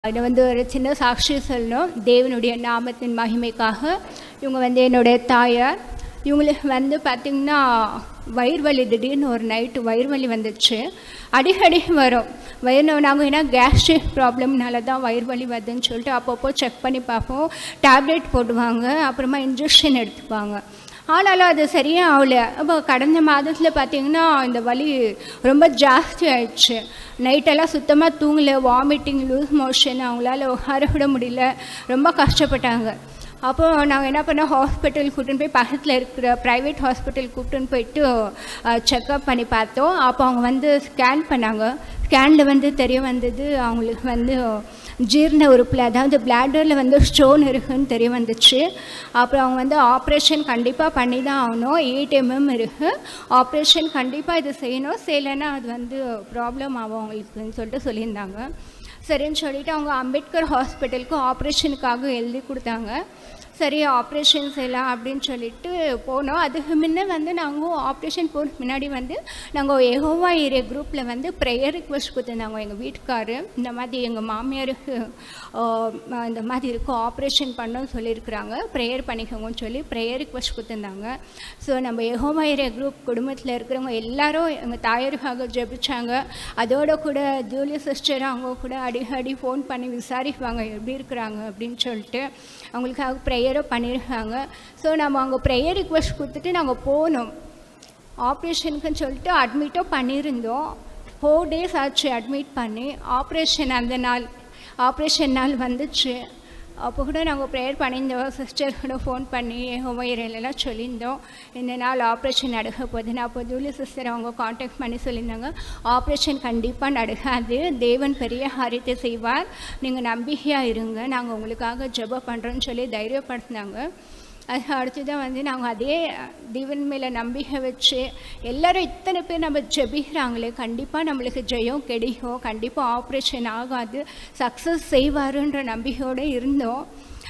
இது வந்து ஒரு சின்ன சாட்சி சொல்லணும் தேவனுடைய நாமத்தின் மகிமைக்காக இவங்க வந்து என்னுடைய தாயார் இவங்களுக்கு வந்து பார்த்திங்கன்னா வயிறு வலி திடீர்னு ஒரு நைட்டு வயிறு வலி வந்துச்சு அடிக்கடி வரும் வயிறு நாங்கள் ஏன்னா கேஸ்ட்ரிக் ப்ராப்ளம்னால தான் வயிறு வலி வருதுன்னு சொல்லிட்டு அப்பப்போ செக் பண்ணி பார்ப்போம் டேப்லெட் போடுவாங்க அப்புறமா இன்ஜெக்ஷன் எடுத்துப்பாங்க ஆனாலும் அது சரியாக ஆகல அப்போ கடந்த மாதத்தில் பார்த்தீங்கன்னா இந்த வலி ரொம்ப ஜாஸ்தி ஆயிடுச்சு நைட்டெல்லாம் சுத்தமாக தூங்கல வாமிட்டிங் லூஸ் மோஷன் அவங்களால உட்கார விட முடியல ரொம்ப கஷ்டப்பட்டாங்க அப்போ நாங்கள் என்ன பண்ணோம் ஹாஸ்பிட்டல் கூட்டின்னு போய் பக்கத்தில் இருக்கிற ப்ரைவேட் ஹாஸ்பிட்டல் கூட்டின்னு போயிட்டு செக்கப் பண்ணி பார்த்தோம் அப்போ அவங்க வந்து ஸ்கேன் பண்ணாங்க ஸ்கேனில் வந்து தெரிய வந்தது அவங்களுக்கு வந்து ஜீரண உறுப்பில் அதாவது பிளாடரில் வந்து ஸ்டோன் இருக்குன்னு தெரிய வந்துச்சு அப்புறம் அவங்க வந்து ஆப்ரேஷன் கண்டிப்பாக பண்ணி தான் ஆகணும் எயிட் எம்எம் இருக்குது ஆப்ரேஷன் கண்டிப்பாக இது செய்யணும் செய்யலைன்னா அது வந்து ப்ராப்ளம் ஆகும் அவங்களுக்குன்னு சொல்லிட்டு சொல்லியிருந்தாங்க சரின்னு சொல்லிவிட்டு அவங்க அம்பேத்கர் ஹாஸ்பிட்டலுக்கு ஆப்ரேஷனுக்காக எழுதி கொடுத்தாங்க சரி ஆப்ரேஷன் செய்யலாம் அப்படின்னு சொல்லிட்டு போனோம் அதுக்கு முன்ன வந்து நாங்கள் ஆப்ரேஷன் போன முன்னாடி வந்து நாங்கள் எகோவா ஏரியா குரூப்பில் வந்து ப்ரேயர் ரிக்வெஸ்ட் கொடுத்துருந்தாங்க எங்கள் வீட்டுக்காரு இந்த மாதிரி எங்கள் மாமியாருக்கு இந்த மாதிரி இருக்கும் ஆப்ரேஷன் பண்ணோன்னு சொல்லியிருக்கிறாங்க ப்ரேயர் பண்ணிக்கோங்கன்னு சொல்லி ப்ரேயர் ரிக்வெஸ்ட் கொடுத்துருந்தாங்க ஸோ நம்ம எகோவா ஏரியா குரூப் குடும்பத்தில் இருக்கிறவங்க எல்லாரும் எங்கள் தாயாருக்காக ஜெபிச்சாங்க அதோட கூட ஜூலி சிஸ்டர் அவங்க கூட அடிக்கடி ஃபோன் பண்ணி விசாரிப்பாங்க எப்படி இருக்கிறாங்க அப்படின்னு சொல்லிட்டு அவங்களுக்காக ப்ரேயரும் பண்ணியிருக்காங்க ஸோ நம்ம அங்கே ப்ரேயர் ரிக்வெஸ்ட் கொடுத்துட்டு நாங்கள் போனோம் ஆப்ரேஷனுக்குன்னு சொல்லிட்டு அட்மிட்டும் பண்ணியிருந்தோம் ஃபோர் டேஸ் ஆச்சு அட்மிட் பண்ணி ஆப்ரேஷன் அந்த நாள் ஆப்ரேஷன் நாள் வந்துச்சு அப்போ கூட நாங்கள் ப்ரேயர் பண்ணியிருந்தோம் சிஸ்டர் கூட ஃபோன் பண்ணி ஹோமையரெல்லாம் சொல்லியிருந்தோம் இந்த நாள் ஆப்ரேஷன் நடக்க போகுது நான் அப்போ ஜூலி சிஸ்டர் அவங்க காண்டாக்ட் பண்ணி சொல்லியிருந்தாங்க ஆப்ரேஷன் கண்டிப்பாக நடக்காது தேவன் பெரிய காரியத்தை செய்வார் நீங்கள் நம்பிக்கையாக இருங்க நாங்கள் உங்களுக்காக ஜெபம் பண்ணுறோன்னு சொல்லி தைரியப்படுத்தினாங்க அது அடுத்து தான் வந்து நாங்கள் அதே தேவன் மேலே நம்பிக்கை வச்சு எல்லோரும் இத்தனை பேர் நம்ம ஜெபிக்கிறாங்களே கண்டிப்பாக நம்மளுக்கு ஜெயம் கிடைக்கும் கண்டிப்பாக ஆப்ரேஷன் ஆகாது சக்ஸஸ் செய்வாருன்ற நம்பிக்கையோடு இருந்தோம்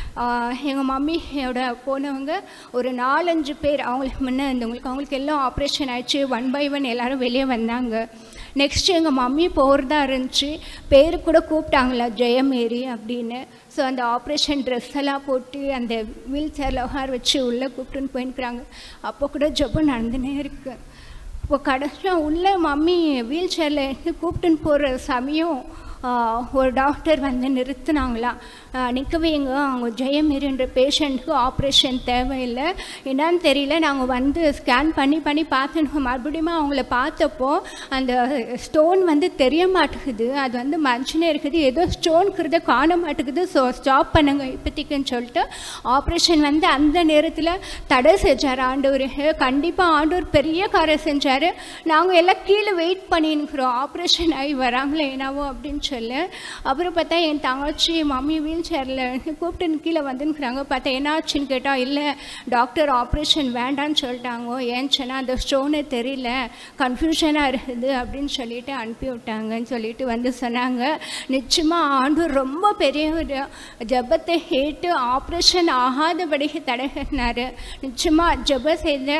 எங்கள் மம்மியோட போனவங்க ஒரு நாலஞ்சு பேர் அவங்களுக்கு முன்னே இருந்தவங்களுக்கு அவங்களுக்கு எல்லாம் ஆப்ரேஷன் ஆயிடுச்சு ஒன் பை ஒன் எல்லோரும் வெளியே வந்தாங்க நெக்ஸ்ட் எங்கள் மம்மி போகிறதா இருந்துச்சு பேர் கூட கூப்பிட்டாங்களா ஜெயமேரி அப்படின்னு ஸோ அந்த ஆப்ரேஷன் ட்ரெஸ் எல்லாம் போட்டு அந்த வீல் சேரில் உட்கார வச்சு உள்ளே கூப்பிட்டுன்னு போயிருக்கிறாங்க அப்போ கூட ஜப்பம் நடந்துனே இருக்கு இப்போ கடைசியாக உள்ளே மம்மி வீல் சேரில் இருந்து கூப்பிட்டுன்னு போகிற சமயம் ஒரு டாக்டர் வந்து நிறுத்தினாங்களாம் நிற்க வைங்க அவங்க ஜெயமேரின்ற பேஷண்ட்டுக்கு ஆப்ரேஷன் தேவையில்லை என்னன்னு தெரியல நாங்கள் வந்து ஸ்கேன் பண்ணி பண்ணி பார்த்துன்னு மறுபடியும் அவங்கள பார்த்தப்போ அந்த ஸ்டோன் வந்து தெரிய மாட்டேங்குது அது வந்து மனுஷனே இருக்குது ஏதோ ஸ்டோன்கிறத காண மாட்டேங்குது ஸோ ஸ்டாப் பண்ணுங்க இப்போதைக்குன்னு சொல்லிட்டு ஆப்ரேஷன் வந்து அந்த நேரத்தில் தடை செஞ்சார் ஆண்டவர் கண்டிப்பாக ஆண்டவர் பெரிய காரியம் செஞ்சார் நாங்கள் எல்லாம் கீழே வெயிட் பண்ணின்னுக்குறோம் ஆப்ரேஷன் ஆகி வராங்களே என்னவோ அப்படின்னு சொல்லு அப்புறம் பார்த்தா என் தங்கச்சி மம்மி வீல் சேரில் கூப்பிட்டு கீழே வந்துருக்குறாங்க பார்த்தா என்னாச்சுன்னு கேட்டால் இல்லை டாக்டர் ஆப்ரேஷன் வேண்டான்னு சொல்லிட்டாங்க ஏன்னு சொன்னால் அந்த ஸ்டோனே தெரியல கன்ஃபியூஷனாக இருக்குது அப்படின்னு சொல்லிட்டு அனுப்பி விட்டாங்கன்னு சொல்லிட்டு வந்து சொன்னாங்க நிச்சயமாக ஆண்டு ரொம்ப பெரிய ஒரு ஜபத்தை கேட்டு ஆப்ரேஷன் ஆகாதபடிக்கு தடைகினார் நிச்சயமாக ஜப செய்த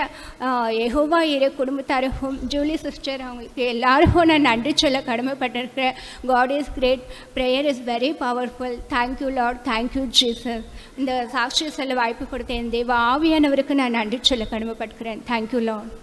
எகோவா இரு குடும்பத்தாருக்கும் ஜூலி சிஸ்டர் அவங்களுக்கு எல்லாருக்கும் நான் நன்றி சொல்ல கடமைப்பட்டிருக்கிறேன் God is great prayer is very powerful thank you Lord thank you Jesus இந்த சாட்சி சொல்ல வாய்ப்பு கொடுத்த என் தேவ ஆவியானவருக்கு நான் நன்றி சொல்ல கடமைப்பட்டுக்கிறேன் தேங்க்யூ லார்ட்